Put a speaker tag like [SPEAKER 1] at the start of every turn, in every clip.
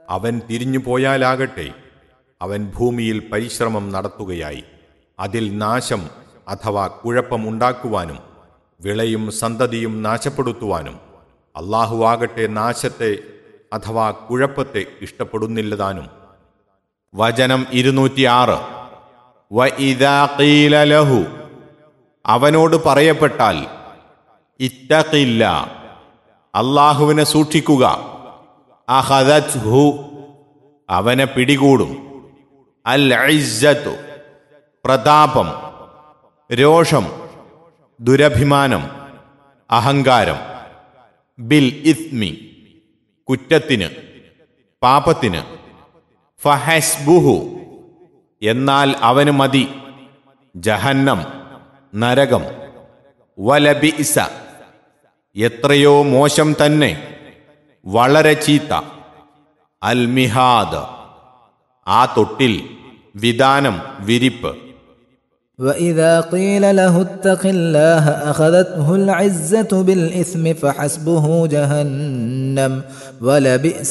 [SPEAKER 1] അവൻ തിരിഞ്ഞു പോയാലാകട്ടെ അവൻ ഭൂമിയിൽ പരിശ്രമം നടത്തുകയായി അതിൽ നാശം അഥവാ കുഴപ്പമുണ്ടാക്കുവാനും വിളയും സന്തതിയും നാശപ്പെടുത്തുവാനും അള്ളാഹുവാകട്ടെ നാശത്തെ അഥവാ കുഴപ്പത്തെ ഇഷ്ടപ്പെടുന്നില്ലതാനും വചനം ഇരുന്നൂറ്റിയാറ് വ ഇദാ ഖീല ലഹു അവനോട് പറയപ്പെട്ടാൽ ഇത്തഖില്ല അള്ളാഹുവിനെ സൂക്ഷിക്കുക അഹദത്ഹു അവനെ പിടികൂടും അൽ ഇസ്സത്തു പ്രതാപം രോഷം ദുരഭിമാനം അഹങ്കാരം ബിൽ ഇസ്മി കുറ്റത്തിന് പാപത്തിന് ഫഹസ്ബുഹു എന്നാൽ അവന് മതി ജഹന്നം നരകം വലബിഇസ എത്രയോ മോശം തന്നെ വളരെ ചീത്ത അൽമിഹാദ് ആ തൊട്ടിൽ വിധാനം വിരിപ്പ്
[SPEAKER 2] وإذا قيل له اتق الله أخذته العزة بالإثم فحسبه جهنم ولبئس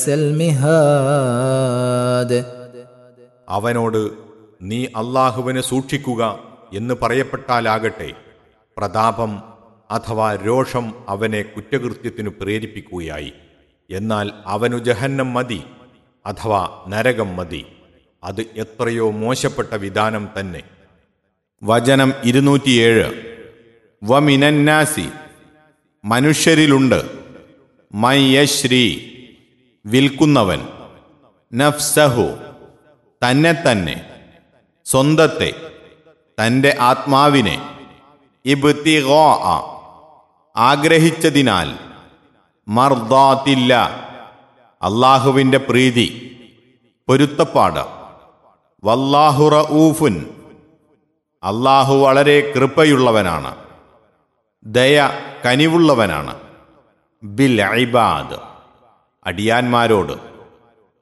[SPEAKER 2] المهاد
[SPEAKER 1] അവനോട് നീ അള്ളാഹുവിനെ സൂക്ഷിക്കുക എന്ന് പറയപ്പെട്ടാലാകട്ടെ പ്രതാപം അഥവാ രോഷം അവനെ കുറ്റകൃത്യത്തിനു പ്രേരിപ്പിക്കുകയായി എന്നാൽ അവനു ജഹന്നം മതി അഥവാ നരകം മതി അത് എത്രയോ മോശപ്പെട്ട വിധാനം തന്നെ വചനം ഇരുന്നൂറ്റിയേഴ് വമിനന്നാസി മനുഷ്യരിലുണ്ട് മയ്യശ്രീ വിൽക്കുന്നവൻ നഫ്സഹു തന്നെ തന്നെ സ്വന്തത്തെ തൻ്റെ ആത്മാവിനെ ഇബ്തിഗോ ആഗ്രഹിച്ചതിനാൽ മർദാത്തില്ല അള്ളാഹുവിൻ്റെ പ്രീതി പൊരുത്തപ്പാട് വല്ലാഹുറ ഊഫുൻ അള്ളാഹു വളരെ കൃപയുള്ളവനാണ് ദയ കനിവുള്ളവനാണ് ബിൽ ഇബാദ് അടിയാന്മാരോട്